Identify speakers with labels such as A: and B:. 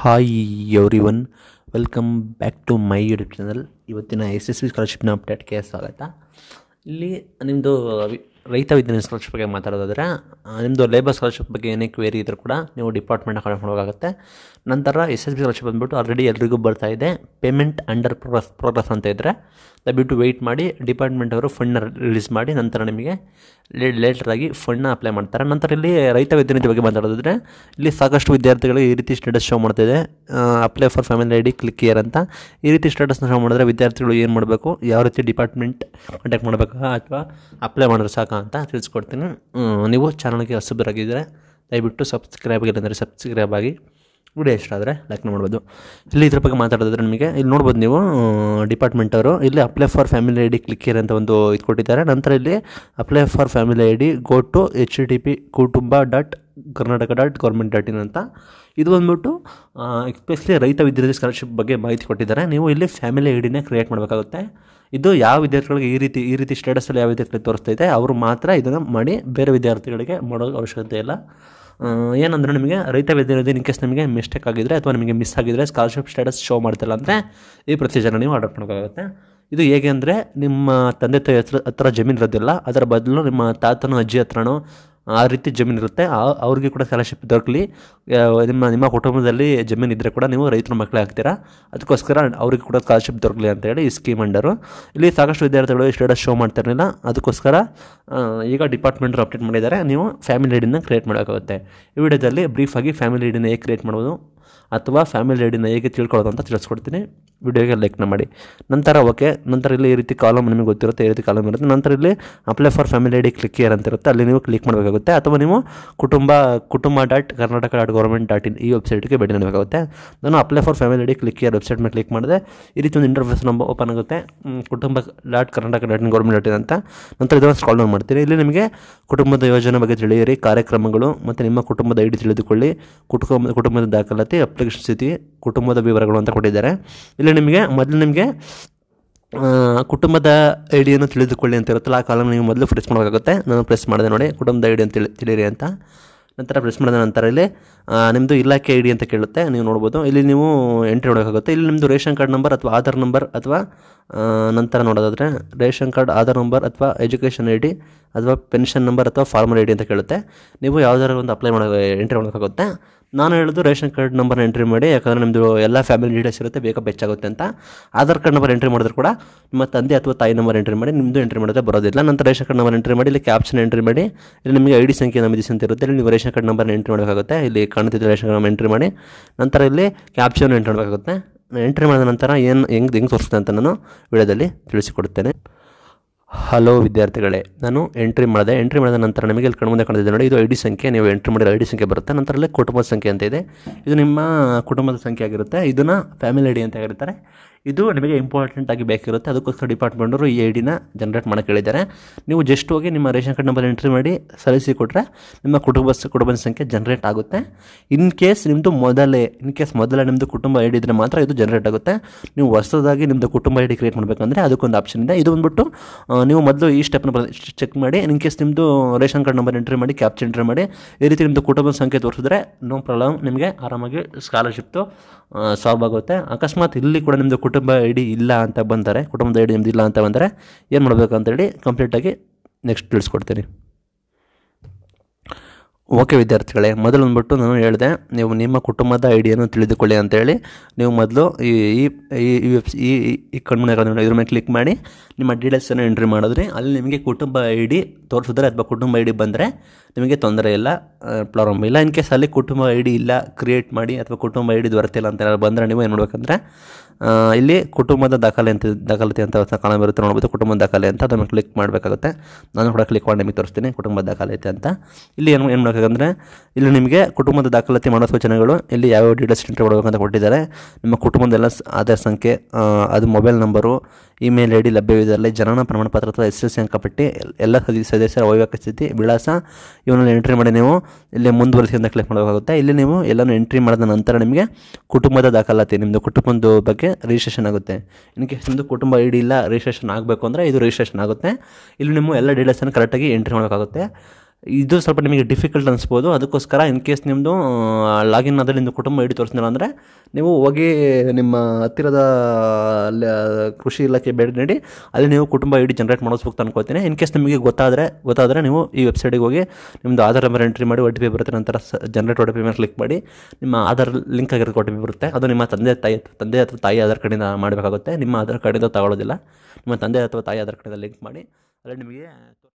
A: hi everyone welcome back to my YouTube channel ಇವತ್ತಿನ S S V ಸ್ಕಾಲರ್ಶಿಪ್ನ ಅಪ್ಡೇಟ್ಗೆ ಸ್ವಾಗತ ಇಲ್ಲಿ ನಿಮ್ಮದು ರೈತ ವಿದ್ಯಾರ್ಥಿ ಸ್ಕಾಲರ್ಶಿಪ್ ಬಗ್ಗೆ ಮಾತಾಡೋದಾದರೆ ನಿಮ್ಮದು ಲೇಬರ್ ಸ್ಕಾಲರ್ಶಿಪ್ ಬಗ್ಗೆ ಏನೇ ಕ್ವೇರಿ ಇದ್ರೂ ಕೂಡ ನೀವು ಡಿಪಾರ್ಟ್ಮೆಂಟ್ನ ಕಾಂಟ್ಯಾಕ್ಟ್ ಮಾಡೋಕ್ಕಾಗುತ್ತೆ ನಂತರ ಎಸ್ ಎಸ್ ಬಿ ಸ್ಕಾಲರ್ಶಿಪ್ ಬಂದುಬಿಟ್ಟು ಆಲ್ರೆಡಿ ಎಲ್ರಿಗೂ ಬರ್ತಾ ಇದೆ ಪೇಮೆಂಟ್ ಅಂಡರ್ ಪ್ರೋಗ್ರೆಸ್ ಪ್ರೋಗ್ರೆಸ್ ಅಂತ ಇದ್ದರೆ ದಯವಿಟ್ಟು ವೆಯ್ಟ್ ಮಾಡಿ ಡಿಪಾರ್ಟ್ಮೆಂಟ್ ಅವರು ಫಂಡ್ನ ರಿಲೀಸ್ ಮಾಡಿ ನಂತರ ನಿಮಗೆ ಲೇಟರಾಗಿ ಫಂಡ್ನ ಅಪ್ಲೈ ಮಾಡ್ತಾರೆ ನಂತರ ಇಲ್ಲಿ ರೈತ ವಿದ್ಯಾರ್ಥಿ ಬಗ್ಗೆ ಮಾತಾಡೋದಾದರೆ ಇಲ್ಲಿ ಸಾಕಷ್ಟು ವಿದ್ಯಾರ್ಥಿಗಳಿಗೆ ಈ ರೀತಿ ಸ್ಟೇಟಸ್ ಶೋ ಮಾಡ್ತಿದೆ apply for family I D click here ಅಂತ ಈ ರೀತಿ ಸ್ಟೇಟಸ್ನ ಶೋ ಮಾಡಿದ್ರೆ ವಿದ್ಯಾರ್ಥಿಗಳು ಏನು ಮಾಡಬೇಕು ಯಾವ ರೀತಿ ಡಿಪಾರ್ಟ್ಮೆಂಟ್ ಕಾಂಟ್ಯಾಕ್ಟ್ ಮಾಡಬೇಕಾ ಅಥವಾ ಅಪ್ಲೈ ಮಾಡಿದ್ರೆ ಸಾಕಾ ಅಂತ ತಿಳಿಸ್ಕೊಡ್ತೀನಿ ಹ್ಮ್, ನೀವು ಚಾನಲ್ಗೆ ಹೊಸಬರಾಗಿದ್ದರೆ ದಯವಿಟ್ಟು ಸಬ್ಸ್ಕ್ರೈಬ್ ಆಗಿಲ್ಲ ಅಂದರೆ ಸಬ್ಸ್ಕ್ರೈಬ್ ಆಗಿ ವಿಡಿಯೋ ಇಷ್ಟ ಆದರೆ ಲೈಕ್ ಮಾಡ್ಬೋದು ಇಲ್ಲಿ ಇದ್ರ ಬಗ್ಗೆ ಮಾತಾಡೋದಾದ್ರೆ ನಿಮಗೆ ಇಲ್ಲಿ ನೋಡ್ಬೋದು ನೀವು ಡಿಪಾರ್ಟ್ಮೆಂಟ್ ಅವರು ಇಲ್ಲಿ apply for family I D click here ಅಂತ ಒಂದು ಇದು ಕೊಟ್ಟಿದ್ದಾರೆ ನಂತರ ಇಲ್ಲಿ apply for family I D go to H D P Kutumba dot Karnataka dot government dot in ಅಂತ ಇದು ಬಂದ್ಬಿಟ್ಟು ಎಸ್ಪೆಷಲಿ ರೈತ ವಿದ್ಯಾರ್ಥಿ ಸ್ಕಾಲರ್ಶಿಪ್ ಬಗ್ಗೆ ಮಾಹಿತಿ ಕೊಟ್ಟಿದ್ದಾರೆ ನೀವು ಇಲ್ಲಿ ಫ್ಯಾಮಿಲಿ ಐ ಡಿನೇ ಕ್ರಿಯೇಟ್ ಮಾಡಬೇಕಾಗುತ್ತೆ ಇದು ಯಾವ ವಿದ್ಯಾರ್ಥಿಗಳಿಗೆ ಈ ರೀತಿ ಈ ರೀತಿ ಸ್ಟೇಟಸಲ್ಲಿ ಯಾವ ವಿದ್ಯಾರ್ಥಿಗಳಿಗೆ ತೋರಿಸ್ತೈತೆ ಅವರು ಮಾತ್ರ ಇದನ್ನು ಮಾಡಿ ಬೇರೆ ವಿದ್ಯಾರ್ಥಿಗಳಿಗೆ ಮಾಡೋ ಅವಶ್ಯಕತೆ ಇಲ್ಲ ಆ, ಏನಂದ್ರೆ ನಿಮಗೆ ರೈತ ವಿದ್ಯಾರ್ಥಿ ಇನ್ ಕೇಸ್ ನಿಮಗೆ ಮಿಸ್ಟೇಕ್ ಆಗಿದ್ರೆ ಅಥವಾ ನಿಮಗೆ ಮಿಸ್ ಆಗಿದ್ರೆ ಸ್ಕಾಲರ್ಶಿಪ್ ಸ್ಟೇಟಸ್ ಶೋ ಮಾಡ್ತಿಲ್ಲ ಅಂದರೆ ಈ ಪ್ರೊಸೀಜರ್ನ ನೀವು ಆರ್ಡರ್ ಮಾಡೋಕ್ಕಾಗುತ್ತೆ ಇದು ಹೇಗೆ ಅಂದರೆ ನಿಮ್ಮ ತಂದೆ ತಾಯಿ ಹತ್ರ ಹತ್ರ ಜಮೀನು ಇರೋದಿಲ್ಲ ಅದರ ಬದಲು ನಿಮ್ಮ ತಾತನೋ ಅಜ್ಜಿ ಹತ್ರನೋ ಆ ರೀತಿ ಜಮೀನು ಇರುತ್ತೆ ಆ- ಅವ್ರಿಗೆ ಕೂಡ ಸ್ಕಾಲರ್ಶಿಪ್ ದೊರಕಲಿ ನಿಮ್ಮ ನಿಮ್ಮ ಕುಟುಂಬದಲ್ಲಿ ಜಮೀನು ಇದ್ದರೆ ಕೂಡ ನೀವು ರೈತರ ಮಕ್ಕಳೇ ಆಗ್ತೀರಾ ಅದಕ್ಕೋಸ್ಕರ ಅವ್ರಿಗೆ ಕೂಡ ಸ್ಕಾಲರ್ಶಿಪ್ ದೊರಕಲಿ ಅಂತೇಳಿ ಈ ಸ್ಕೀಮ್ ಅಂಡರು ಇಲ್ಲಿ ಸಾಕಷ್ಟು ವಿದ್ಯಾರ್ಥಿಗಳು ಸ್ಟೇಟಸ್ ಶೋ ಮಾಡ್ತಾ ಇರಲಿಲ್ಲ ಅದಕ್ಕೋಸ್ಕರ ಆ, ಈಗ ಡಿಪಾರ್ಟ್ಮೆಂಟ್ ಅಪ್ಡೇಟ್ ಮಾಡಿದ್ದಾರೆ ನೀವು ಫ್ಯಾಮಿಲಿ ಐಡಿನ ಕ್ರಿಯೇಟ್ ಮಾಡೋಕ್ಕಾಗುತ್ತೆ ಈ ವಿಡಿಯೋದಲ್ಲಿ ಬ್ರೀಫಾಗಿ ಫ್ಯಾಮಿಲಿ ಐಡಿನ ಹೇಗೆ ಕ್ರಿಯೇಟ್ ಮಾಡ್ಬೋದು ಅಥವಾ ಫ್ಯಾಮಿಲಿ ಐಡಿನ ಹೇಗೆ ತಿಳ್ಕೊಳ್ಳೋದು ಅಂತ ತಿಳಿಸ್ಕೊಡ್ತೀನಿ ವಿಡಿಯೋಗೆ ಲೈಕ್ನ ಮಾಡಿ ನಂತರ ಓಕೆ ನಂತರ ಇಲ್ಲಿ ಈ ರೀತಿ ಕಾಲಮ್ ನಿಮಗೆ ಗೊತ್ತಿರುತ್ತೆ ಈ ರೀತಿ ಕಾಲಮ್ ಇರುತ್ತೆ ನಂತರ ಇಲ್ಲಿ apply for family ID click here ಅಂತ ಇರುತ್ತೆ ಅಲ್ಲಿ ನೀವು ಕ್ಲಿಕ್ ಮಾಡಬೇಕಾಗುತ್ತೆ ಅಥವಾ ನೀವು Kutumba Kutumba dot Karnataka dot government dot in ಈ ವೆಬ್ಸೈಟ್ಗೆ ಭೇಟಿ ನೀಡಬೇಕಾಗುತ್ತೆ ನಾನು apply for family ID click here website ಮೇಲೆ ಕ್ಲಿಕ್ ಮಾಡಿದೆ ಈ ರೀತಿ ಒಂದು ಇಂಟರ್ಫೇಸ್ ನಂಬರ್ ಓಪನ್ ಆಗುತ್ತೆ ಹ್ಮ್, Kutumba dot Karnataka dot in government dot in ಅಂತ ನಂತರ ಇದನ್ನು ಸ್ಕಾಲ್ ಡೌನ್ ಮಾಡ್ತೀನಿ ಇಲ್ಲಿ ನಿಮಗೆ ಕುಟುಂಬದ ಯೋಜನೆ ಬಗ್ಗೆ ತಿಳಿಯಿರಿ ಕಾರ್ಯಕ್ರಮಗಳು ಮತ್ತು ನಿಮ್ಮ ಕುಟುಂಬದ ಐಡಿ ತಿಳಿದುಕೊಳ್ಳಿ ಕುಟುಂಬ ಕುಟುಂಬದ ದಾಖಲಾತಿ ಅಪ್ಲಿಕೇಶನ್ ಸ್ಥಿತಿ ಕುಟುಂಬದ ವಿವರಗಳು ಅಂತ ಕೊಟ್ಟಿದ್ದಾರೆ ಇಲ್ಲಿ ನಿಮಗೆ ಮೊದಲು ನಿಮಗೆ ಆ, ಕುಟುಂಬದ ಐ ಡಿಯನ್ನು ತಿಳಿದುಕೊಳ್ಳಿ ಅಂತ ಇರುತ್ತಲ್ಲ ಆ ಕಾಲಮ್ ನೀವು ಮೊದಲು ಪ್ರೆಸ್ ಮಾಡಬೇಕಾಗುತ್ತೆ ನಾನು ಪ್ರೆಸ್ ಮಾಡಿದೆ ನೋಡಿ ಕುಟುಂಬದ ಐ ಡಿ ಅಂತ ತಿಳಿ ತಿಳಿರಿ ಅಂತ ನಂತರ ಪ್ರೆಸ್ ಮಾಡಿದ ನಂತರ ಇಲ್ಲಿ ಆ, ನಿಮ್ಮದು ಇಲಾಖೆ ಐ ಡಿ ಅಂತ ಕೇಳುತ್ತೆ ನೀವು ನೋಡ್ಬೋದು ಇಲ್ಲಿ ನೀವು ಎಂಟ್ರಿ ಮಾಡಬೇಕಾಗುತ್ತೆ ಇಲ್ಲಿ ನಿಮ್ಮದು ರೇಷನ್ ಕಾರ್ಡ್ ನಂಬರ್ ಅಥವಾ ಆಧಾರ್ ನಂಬರ್ ಅಥವಾ ಆ, ನಂತರ ನೋಡೋದಾದರೆ ರೇಷನ್ ಕಾರ್ಡ್ ಆಧಾರ್ ನಂಬರ್ ಅಥವಾ ಎಜುಕೇಷನ್ ಐ ಡಿ ಅಥವಾ ಪೆನ್ಷನ್ ನಂಬರ್ ಅಥವಾ ಫಾರ್ಮರ್ ಐ ಡಿ ಅಂತ ಕೇಳುತ್ತೆ ನೀವು ಯಾವುದಾದ್ರು ಒಂದು ಅಪ್ಲೈ ಮಾಡೋ ಎಂಟ್ರಿ ಮಾಡಬೇಕಾಗುತ್ತೆ ನಾನು ಹೇಳೋದು ರೇಷನ್ ಕಾರ್ಡ್ ನಂಬರ್ ಎಂಟ್ರಿ ಮಾಡಿ ಯಾಕಂದರೆ ನಿಮ್ಮದು ಎಲ್ಲ ಫ್ಯಾಮಿಲಿ ಡೀಟೇಲ್ಸ್ ಇರುತ್ತೆ ಬೇಗ ಬೆಚ್ಚಾಗುತ್ತೆ ಅಂತ ಆಧಾರ್ ಕಾರ್ಡ್ ನಂಬರ್ ಎಂಟ್ರಿ ಮಾಡಿದ್ರು ಕೂಡ ನಿಮ್ಮ ತಂದೆ ಅಥವಾ ತಾಯಿ ನಂಬರ್ ಎಂಟ್ರಿ ಮಾಡಿ ನಿಮ್ಮದು ಎಂಟ್ರಿ ಮಾಡಿದ್ರೆ ಬರೋದಿಲ್ಲ ನಂತರ ರೇಷನ್ ಕಾರ್ಡ್ ನಂಬರ್ ಎಂಟ್ರಿ ಮಾಡಿ ಇಲ್ಲಿ ಕ್ಯಾಪ್ಷನ್ ಎಂಟ್ರಿ ಮಾಡಿ ಇಲ್ಲಿ ನಿಮಗೆ ಐ ಡಿ ಸಂಖ್ಯೆ ನಮೂದಿಸಿ ಅಂತ ಇರುತ್ತೆ ಇಲ್ಲಿ ನೀವು ರೇಷನ್ ಕಾರ್ಡ್ ನಂಬರ್ ಎಂಟ್ರಿ ಮಾಡಬೇಕಾಗುತ್ತೆ ಇಲ್ಲಿ ಕಾಣ್ತಿದ್ದ ರೇಷನ್ ಕಾರ್ಡ್ ನಂಬರ್ ಎಂಟ್ರಿ ಮಾಡಿ ನಂತರ ಇಲ್ಲಿ ಕ್ಯಾಪ್ಷನ್ ಎಂಟ್ರಿ ಮಾಡಬೇಕಾಗುತ್ತೆ ಎಂಟ್ರಿ ಮಾಡಿದ ನಂತರ ಏನು ಹೆಂಗೆ ಹೆಂಗೆ ತೋರಿಸುತ್ತೆ ಅಂತ ನಾನು ವಿಡಿಯೋದಲ್ಲಿ ತಿಳಿಸಿಕೊಡುತ್ತೇನೆ ಹಲೋ ವಿದ್ಯಾರ್ಥಿಗಳೇ ನಾನು ಎಂಟ್ರಿ ಮಾಡಿದೆ ಎಂಟ್ರಿ ಮಾಡಿದ ನಂತರ ನಿಮಗೆ ಇಲ್ಲಿ ಕಣ್ಮುಂದೆ ಕಾಣ್ತಿದೆ ನೋಡಿ ಇದು ಐ ಡಿ ಸಂಖ್ಯೆ ನೀವು ಎಂಟ್ರಿ ಮಾಡಿರೋ ಐ ಡಿ ಸಂಖ್ಯೆ ಬರುತ್ತೆ ನಂತರ ಅಲ್ಲಿ ಕುಟುಂಬದ ಸಂಖ್ಯೆ ಅಂತ ಇದೆ ಇದು ನಿಮ್ಮ ಕುಟುಂಬದ ಸಂಖ್ಯೆ ಆಗಿರುತ್ತೆ ಇದನ್ನು ಫ್ಯಾಮಿಲಿ ಐ ಡಿ ಅಂತ ಹೇಳಿರ್ತಾರೆ ಇದು ನಿಮಗೆ ಇಂಪಾರ್ಟೆಂಟ್ ಆಗಿ ಬೇಕಿರುತ್ತೆ ಅದಕ್ಕೋಸ್ಕರ ಡಿಪಾರ್ಟ್ಮೆಂಟವರು ಈ ಐ ಡಿನ ಜನ್ರೇಟ್ ಮಾಡೋಕ್ಕೆ ಹೇಳಿದ್ದಾರೆ ನೀವು ಜಸ್ಟ್ ಹೋಗಿ ನಿಮ್ಮ ರೇಷನ್ ಕಾರ್ಡ್ ನಂಬರ್ ಎಂಟ್ರಿ ಮಾಡಿ ಸಲ್ಲಿಸಿ ಕೊಟ್ಟರೆ ನಿಮ್ಮ ಕುಟುಂಬ ಕುಟುಂಬದ ಸಂಖ್ಯೆ ಜನ್ರೇಟ್ ಆಗುತ್ತೆ ಇನ್ ಕೇಸ್ ನಿಮ್ಮದು ಮೊದಲೇ ಇನ್ ಕೇಸ್ ಮೊದಲೇ ನಿಮ್ಮದು ಕುಟುಂಬ ಐ ಡಿ ಇದ್ದರೆ ಮಾತ್ರ ಇದು ಜನ್ರೇಟ್ ಆಗುತ್ತೆ ನೀವು ಹೊಸದಾಗಿ ನಿಮ್ಮದು ಕುಟುಂಬ ಐ ಡಿ ಕ್ರಿಯೇಟ್ ಮಾಡಬೇಕಂದ್ರೆ ಅದಕ್ಕೊಂದು ಆಪ್ಷನ್ ಇದೆ ಇದು ಬಂದ್ಬಿಟ್ಟು ಆ, ನೀವು ಮೊದಲು ಈ ಸ್ಟೆಪ್ನ ಚೆಕ್ ಮಾಡಿ ಇನ್ ಕೇಸ್ ನಿಮ್ಮದು ರೇಷನ್ ಕಾರ್ಡ್ ನಂಬರ್ ಎಂಟ್ರಿ ಮಾಡಿ ಕ್ಯಾಪ್ಚರ್ ಎಂಟ್ರಿ ಮಾಡಿ ಈ ರೀತಿ ನಿಮ್ಮದು ಕುಟುಂಬದ ಸಂಖ್ಯೆ ತೋರಿಸಿದ್ರೆ ನೋ ಪ್ರಾಬ್ಲಮ್ ನಿಮಗೆ ಆರಾಮಾಗಿ ಸ್ಕಾಲರ್ಶಿಪ್ತು ಸಾಲ್ವ್ ಆಗುತ್ತೆ ಅಕಸ್ಮಾತ್ ಇಲ್ಲಿ ಕೂಡ ನಿಮ್ಮದು ಕುಟುಂಬ ಐ ಡಿ ಇಲ್ಲ ಅಂತ ಬಂದರೆ ಕುಟುಂಬದ ಐ ಡಿ ನಿಮ್ದು ಇಲ್ಲ ಅಂತ ಬಂದರೆ ಏನು ಮಾಡಬೇಕು ಅಂತೇಳಿ ಕಂಪ್ಲೀಟಾಗಿ ನೆಕ್ಸ್ಟ್ ತಿಳಿಸ್ಕೊಡ್ತೀನಿ ಓಕೆ ವಿದ್ಯಾರ್ಥಿಗಳೇ ಮೊದಲು ಬಂದ್ಬಿಟ್ಟು ನಾನು ಹೇಳಿದೆ ನೀವು ನಿಮ್ಮ ಕುಟುಂಬದ ಐ ಡಿಯನ್ನು ತಿಳಿದುಕೊಳ್ಳಿ ಅಂತೇಳಿ ನೀವು ಮೊದಲು ಈ ಈ ಈ- ಈ ವೆಬ್ಸ್ ಈ ಈ- ಈ ಕಣ್ಮುನೆ ಇದ್ರ ಮೇಲೆ ಕ್ಲಿಕ್ ಮಾಡಿ ನಿಮ್ಮ ಡೀಟೇಲ್ಸನ್ನು ಎಂಟ್ರಿ ಮಾಡಿದ್ರೆ ಅಲ್ಲಿ ನಿಮಗೆ ಕುಟುಂಬ ಐ ಡಿ ತೋರಿಸಿದ್ರೆ ಅಥವಾ ಕುಟುಂಬ ಐ ಡಿ ಬಂದರೆ ನಿಮಗೆ ತೊಂದರೆ ಇಲ್ಲ ಪ್ರಾಬ್ಲಮ್ ಇಲ್ಲ ಇನ್ ಕೇಸ್ ಅಲ್ಲಿ ಕುಟುಂಬ ಐ ಡಿ ಇಲ್ಲ ಕ್ರಿಯೇಟ್ ಮಾಡಿ ಅಥವಾ ಕುಟುಂಬ ಐ ಡಿ ದೊರೆತಿಲ್ಲ ಅಂತ ಏನಾದ್ರು ಬಂದರೆ ನೀವು ಏನು ಮಾಡಬೇಕಂದ್ರೆ ಆ, ಇಲ್ಲಿ ಕುಟುಂಬದ ದಾಖಲೆ ಅಂತ ದಾಖಲಾತಿ ಅಂತ ಕಾಲಮ್ ಇರುತ್ತೆ ನೋಡ್ಬೋದು ಕುಟುಂಬದ ದಾಖಲೆ ಅಂತ ಅದನ್ನು ಕ್ಲಿಕ್ ಮಾಡಬೇಕಾಗುತ್ತೆ ನಾನು ಕೂಡ ಕ್ಲಿಕ್ ಮಾಡಿ ನಿಮಗೆ ತೋರಿಸ್ತೀನಿ ಕುಟುಂಬದ ದಾಖಲಾತಿ ಅಂತ ಇಲ್ಲಿ ಏನು ಏನು ಮಾಡಬೇಕಂದ್ರೆ ಇಲ್ಲಿ ನಿಮಗೆ ಕುಟುಂಬದ ದಾಖಲಾತಿ ಮಾಡೋ ಸೂಚನೆಗಳು ಇಲ್ಲಿ ಯಾವ್ಯಾವ ಡೀಟೇಲ್ಸ್ ಎಂಟ್ರಿ ಮಾಡಬೇಕಂತ ಕೊಟ್ಟಿದ್ದಾರೆ ನಿಮ್ಮ ಕುಟುಂಬದ ಎಲ್ಲ ಸ- ಆಧಾರ್ ಸಂಖ್ಯೆ ಆ, ಅದು mobile number email I D ಲಭ್ಯವಿದ್ದಲ್ಲಿ ಜನನ ಪ್ರಮಾಣ ಪತ್ರ ಅಥವಾ ಎಸ್ ಎಲ್ ಸಿ ಅಂಕಪಟ್ಟಿ ಎಲ್ಲ ಸದಸ್ಯ ಸದಸ್ಯರ ವೈವಾಹಿಕ ಸ್ಥಿತಿ ವಿಳಾಸ ಇವನ್ನೆಲ್ಲ ಎಂಟ್ರಿ ಮಾಡಿ ನೀವು ಇಲ್ಲಿ ಮುಂದುವರಿಸಿ ಅಂತ ಕ್ಲಿಕ್ ಮಾಡಬೇಕಾಗುತ್ತೆ ಇಲ್ಲಿ ನೀವು ಎಲ್ಲನೂ ಎಂಟ್ರಿ ಮಾಡಿದ ನಂತರ ನಿಮಗೆ ಕುಟುಂಬದ ದಾಖಲಾತಿ ನಿಮ್ಮದು ಕುಟುಂಬದ ಬಗ್ಗೆ ರಿಜಿಸ್ಟ್ರೇಷನ್ ಆಗುತ್ತೆ ಇನ್ ಕೇಸ್ ನಿಮ್ಮದು ಕುಟುಂಬ ಐ ಡಿ ಇಲ್ಲ ರಿಜಿಸ್ಟ್ರೇಷನ್ ಆಗಬೇಕು ಅಂದರೆ ಇದು ರಿಜಿಸ್ಟ್ರೇಷನ್ ಆಗುತ್ತೆ ಇಲ್ಲಿ ನಿಮ್ಮ ಎಲ್ಲ ಡೀಟೇಲ್ಸನ್ನು ಕರೆಕ್ಟಾಗಿ ಎಂಟ್ರಿ ಮಾಡಬೇಕಾಗುತ್ತೆ ಇದು ಸ್ವಲ್ಪ ನಿಮಗೆ ಡಿಫಿಕಲ್ಟ್ ಅನಿಸ್ಬೋದು ಅದಕ್ಕೋಸ್ಕರ ಇನ್ ಕೇಸ್ ನಿಮ್ಮದು ಲಾಗಿನ್ ಆದಲ್ಲಿ ನಿಮ್ಮದು ಕುಟುಂಬ ಐ ಡಿ ತೋರಿಸ್ತಿಲ್ಲ ಅಂದರೆ ನೀವು ಹೋಗಿ ನಿಮ್ಮ ಹತ್ತಿರದ ಲ- ಕೃಷಿ ಇಲಾಖೆ ಭೇಟಿ ನೀಡಿ ಅಲ್ಲಿ ನೀವು ಕುಟುಂಬ ಐ ಡಿ ಜನ್ರೇಟ್ ಮಾಡಿಸ್ಬೇಕು ಅನ್ಕೋತೀನಿ ಇನ್ ಕೇಸ್ ನಿಮಗೆ ಗೊತ್ತಾದರೆ ಗೊತ್ತಾದರೆ ನೀವು ಈ ವೆಬ್ಸೈಟಿಗೆ ಹೋಗಿ ನಿಮ್ಮದು ಆಧಾರ್ ನಂಬರ್ ಎಂಟ್ರಿ ಮಾಡಿ ಒ ಟಿ ಪಿ ಬರುತ್ತೆ ನಂತರ ಜನರೇಟ್ ಒ ಟಿ ಪಿ ಮೇಲೆ ಕ್ಲಿಕ್ ಮಾಡಿ ನಿಮ್ಮ ಆಧಾರ್ ಲಿಂಕ್ ಆಗಿರೋ ಒ ಟಿ ಪಿ ಬರುತ್ತೆ ಅದು ನಿಮ್ಮ ತಂದೆ ತಾಯಿ ತಂದೆ ಅಥವಾ ತಾಯಿ ಆಧಾರ್ ಕಾರ್ಡಿಂದ ಮಾಡಬೇಕಾಗುತ್ತೆ ನಿಮ್ಮ ಆಧಾರ್ ಕಾರ್ಡಿಂದ ತಗೊಳ್ಳೋದಿಲ್ಲ ನಿಮ್ಮ ತಂದೆ ಅಥವಾ ತಾಯಿ ಆಧಾರ್ ಕಾರ್ಡಿಂದ ಲಿಂಕ್ ಮಾಡಿ ಅಲ್ಲಿ ನಿಮಗೆ